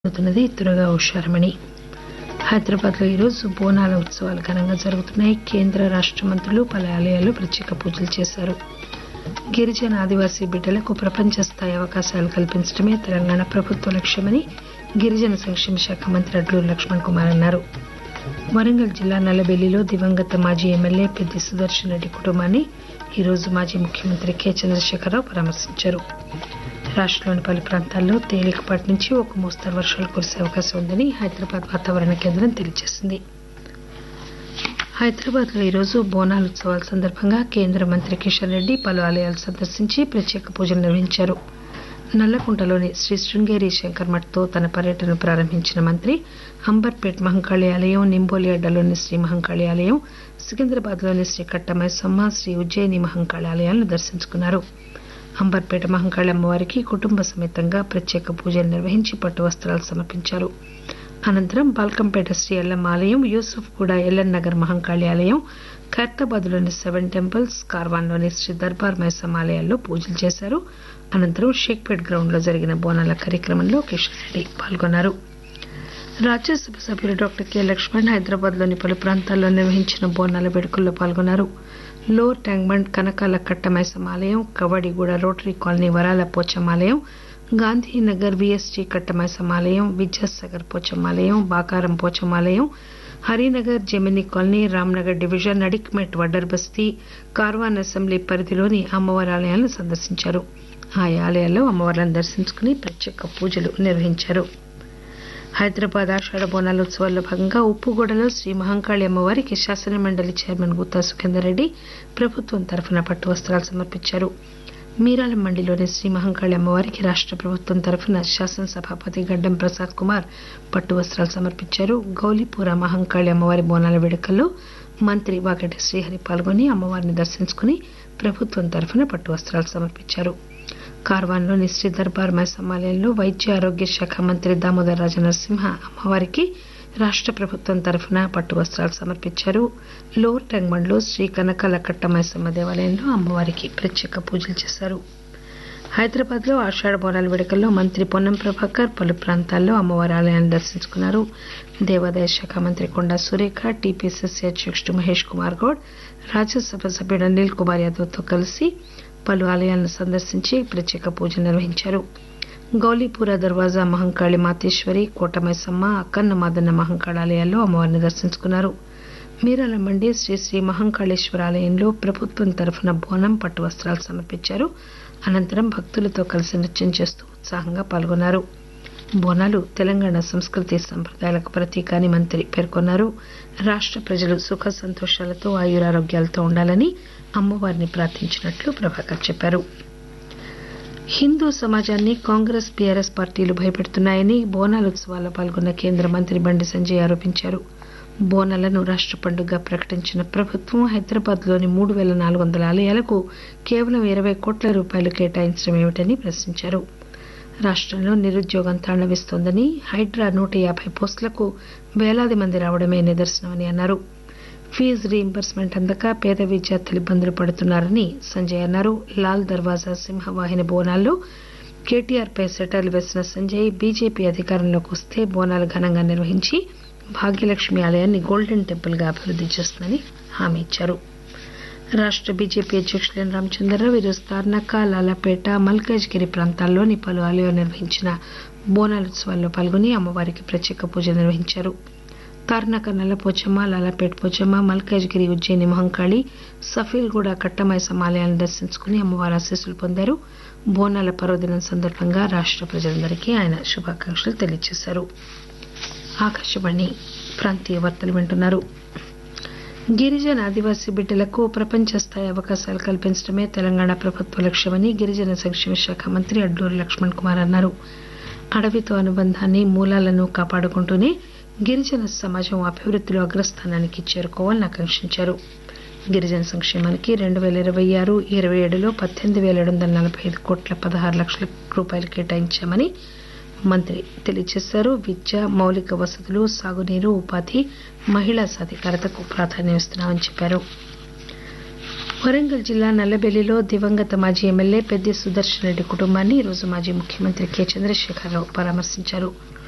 అందుతున్నది త్వరగా హుషారమణి హైదరాబాద్లో ఈరోజు బోనాల ఉత్సవాలు ఘనంగా జరుగుతున్నాయి కేంద్ర రాష్ట మంత్రులు పలు ఆలయాల్లో ప్రత్యేక పూజలు చేశారు గిరిజన ఆదివాసీ బిడ్డలకు ప్రపంచ స్థాయి అవకాశాలు కల్పించడమే తెలంగాణ ప్రభుత్వ లక్ష్యమని గిరిజన సంక్షేమ శాఖ మంత్రి అడ్లూరు లక్ష్మణ్ కుమార్ అన్నారు వరంగల్ జిల్లా నల్లబెల్లిలో దివంగత మాజీ ఎమ్మెల్యే పెద్ది సుదర్శన్ రెడ్డి కుటుంబాన్ని ఈరోజు మాజీ ముఖ్యమంత్రి కె చంద్రశేఖరరావు పరామర్శించారు రాష్టంలోని పలు ప్రాంతాల్లో తేలికపాటి నుంచి ఒక మోస్తరు వర్షాలు కురిసే అవకాశం ఉందని హైదరాబాద్ వాతావరణ కేంద్రం తెలియజేసింది హైదరాబాద్ లో ఈరోజు బోనాల ఉత్సవాల సందర్భంగా కేంద్ర మంత్రి కిషన్ రెడ్డి పలు ఆలయాలు సందర్శించి ప్రత్యేక పూజలు నిర్వహించారు నల్లకుంటలోని శ్రీ శృంగేరి శంకర్ మఠ్తో తన పర్యటనను ప్రారంభించిన మంత్రి అంబర్పేట్ మహంకాళి ఆలయం నింబోలి అడ్డలోని శ్రీ మహంకాళి ఆలయం సికింద్రాబాద్లోని శ్రీ కట్టమైసమ్మ శ్రీ ఉజ్జయిని మహంకాళి ఆలయాలను దర్శించుకున్నారు అంబర్పేట మహంకాళి అమ్మవారికి కుటుంబ సమేతంగా ప్రత్యేక పూజలు నిర్వహించి పట్టు వస్త్రాలు సమర్పించారు అనంతరం బాల్కంపేట శ్రీ ఎల్లమ్మ ఆలయం యూసుఫ్గూడ ఎల్లన్ నగర్ మహంకాళి ఆలయం ఖైరతాబాద్లోని సెవెన్ టెంపుల్స్ కార్వాన్లోని శ్రీ దర్బార్ మైసమ్మ ఆలయాల్లో పూజలు చేశారు అనంతరం షేక్పేట్ గ్రౌండ్లో జరిగిన బోనాల కార్యక్రమంలో కిషన్ రెడ్డి పాల్గొన్నారు రాజ్యసభ సభ్యులు డాక్టర్ కె లక్ష్మణ్ హైదరాబాద్లోని పలు ప్రాంతాల్లో నిర్వహించిన బోనాల వేడుకల్లో పాల్గొన్నారు లోవర్ ట్యాంక్బండ్ కనకాల కట్టమైసమ్మ ఆలయం కవడిగూడ రోటరీ కాలనీ వరాల పోచమ్మ ఆలయం గాంధీనగర్ విఎస్టీ కట్టమైసమ్మ ఆలయం విద్యాసాగర్ పోచమ్మ ఆలయం బాకారం పోచమ్మ ఆలయం Harinagar Gemini colony Ramnagar division Nadikmet Vaddar basti Karwan assembly పరిధిలోని అమ్మవారి ఆలయాలను సందర్శించారు ఆయా ఆలయాల్లో అమ్మవార్లను దర్శించుకుని ప్రత్యేక పూజలు నిర్వహించారు హైదరాబాద్ ఆషాఢ బోనాల ఉత్సవాల్లో భాగంగా ఉప్పుగూడలో శ్రీ మహంకాళి అమ్మవారికి శాసన మండలి చైర్మన్ గుత్తా సుఖేందర్ రెడ్డి ప్రభుత్వం తరఫున పట్టు వస్త్రాలు సమర్పించారు మీరాల మండిలోని శ్రీ మహంకాళి అమ్మవారికి రాష్ట ప్రభుత్వం తరఫున శాసనసభాపతి గడ్డం ప్రసాద్ కుమార్ పట్టు వస్త్రాలు సమర్పించారు గౌలీపుర మహంకాళి అమ్మవారి బోనాల వేడుకల్లో మంత్రి వాకటి శ్రీహరి పాల్గొని అమ్మవారిని దర్శించుకుని ప్రభుత్వం తరఫున పట్టు వస్త్రాలు సమర్పించారు కార్వాన్లోని శ్రీ దర్బార్ మైసమ్మాలయంలో వైద్య ఆరోగ్య శాఖ మంత్రి దామోదర్ రాజనరసింహ అమ్మవారికి రాష్ట ప్రభుత్వం తరఫున పట్టు వస్త్రాలు సమర్పించారు లోవర్ ట్యాంక్బండ్లో శ్రీ కనకాల కట్ట మైసమ్మ దేవాలయంలో అమ్మవారికి ప్రత్యేక పూజలు చేశారు హైదరాబాద్ లో ఆషాఢ బోనాల వేడుకల్లో మంత్రి పొన్నం ప్రభాకర్ పలు ప్రాంతాల్లో అమ్మవారి ఆలయాన్ని దర్శించుకున్నారు దేవాదాయ శాఖ మంత్రి కొండా సురేఖ టీపీసీసీ అధ్యక్షుడు మహేష్ కుమార్ గౌడ్ రాజ్యసభ సభ్యుడు అనిల్ కుమార్ యాదవ్తో కలిసి పలు ఆలయాలను సందర్శించి ప్రత్యేక పూజలు నిర్వహించారు గౌలీపుర దర్వాజా మహంకాళి మాతేశ్వరి కోటమైసమ్మ అక్కన్న మాదన్న మహంకాళ ఆలయాల్లో అమ్మవారిని దర్శించుకున్నారు మీరాల మండి శ్రీ శ్రీ మహంకాళేశ్వర ఆలయంలో ప్రభుత్వం తరఫున బోనం పట్టు వస్త్రాలు సమర్పించారు అనంతరం భక్తులతో కలిసి నృత్యం చేస్తూ ఉత్సాహంగా పాల్గొన్నారు బోనాలు తెలంగాణ సంస్కృతి సంప్రదాయాలకు ప్రతీక అని మంత్రి పేర్కొన్నారు రాష్ట ప్రజలు సుఖ సంతోషాలతో ఆయురారోగ్యాలతో ఉండాలని అమ్మవారిని ప్రార్థించినట్లు ప్రభాకర్ చెప్పారు హిందూ సమాజాన్ని కాంగ్రెస్ బీఆర్ఎస్ పార్టీలు భయపెడుతున్నాయని బోనాల ఉత్సవాల్లో పాల్గొన్న కేంద్ర మంత్రి బండి సంజయ్ ఆరోపించారు బోనాలను రాష్ట పండుగగా ప్రకటించిన ప్రభుత్వం హైదరాబాద్లోని మూడు పేల నాలుగు వందల ఆలయాలకు కేవలం ఇరవై కోట్ల రూపాయలు కేటాయించడం ఏమిటని ప్రశ్నించారు రాష్టంలో నిరుద్యోగం తాండవిస్తోందని హైడ్రా నూట యాభై పోస్టులకు వేలాది మంది రావడమే నిదర్శనమని అన్నారు ఫీజు రీయింబర్స్మెంట్ అందక పేద విద్యార్థులు ఇబ్బందులు పడుతున్నారని సంజయ్ అన్నారు లాల్ దర్వాజా సింహవాహిని బోనాల్లో కేటీఆర్ పై సెటర్లు వేసిన సంజయ్ బీజేపీ అధికారంలోకి వస్తే బోనాలు ఘనంగా నిర్వహించి భాగ్యలక్ష్మి ఆలయాన్ని గోల్డెన్ టెంపుల్ గా అభివృద్ది చేస్తుందని హామీ ఇచ్చారు రాష్ట బీజేపీ అధ్యక్షులు ఎన్ రామచంద్రరావు ఈరోజు తార్నాక లాలాపేట మల్కాజ్గిరి ప్రాంతాల్లోని పలు ఆలయాలు నిర్వహించిన బోనాల ఉత్సవాల్లో పాల్గొని అమ్మవారికి ప్రత్యేక పూజ నిర్వహించారు తార్నాక నల్లపోచమ్మ లాలాపేట పోచమ్మ మల్కాజ్గిరి ఉజ్జయిని మహంకాళి సఫీల్గూడ కట్టమైసమ్మ ఆలయాలను దర్శించుకుని అమ్మవారి ఆశీస్సులు పొందారు బోనాల పర్వదినం సందర్భంగా రాష్ట ప్రజలందరికీ ఆయన శుభాకాంక్షలు తెలియజేశారు ఆకాశవాణి ప్రాంతీయ వార్తలు వింటున్నారు గిరిజన ఆదివాసీ బిడ్డలకు ప్రపంచ స్థాయి అవకాశాలు కల్పించడమే తెలంగాణ ప్రభుత్వ లక్ష్యమని గిరిజన సంక్షేమ శాఖ మంత్రి అడ్లూరు లక్ష్మణ్ కుమార్ అన్నారు అడవితో అనుబంధాన్ని మూలాలను కాపాడుకుంటూనే గిరిజన సమాజం అభివృద్దిలో అగ్రస్థానానికి చేరుకోవాలని ఆకాంక్షించారు గిరిజన సంక్షేమానికి రెండు పేల ఇరవై ఆరు ఇరవై ఏడులో పద్దెనిమిది పేల ఏడు వందల నలభై ఐదు కోట్ల పదహారు లక్షల రూపాయలు కేటాయించామని మంత్రి తెలియజేశారు విద్య మౌలిక వసతులు సాగునీరు ఉపాధి మహిళా సాధికారతకు ప్రాధాన్యం ఇస్తున్నామని చెప్పారు వరంగల్ జిల్లా నల్లబెల్లిలో దివంగత మాజీ ఎమ్మెల్యే పెద్ది సుదర్శన్ రెడ్డి కుటుంబాన్ని ఈరోజు మాజీ ముఖ్యమంత్రి కె చంద్రశేఖరరావు పరామర్శించారు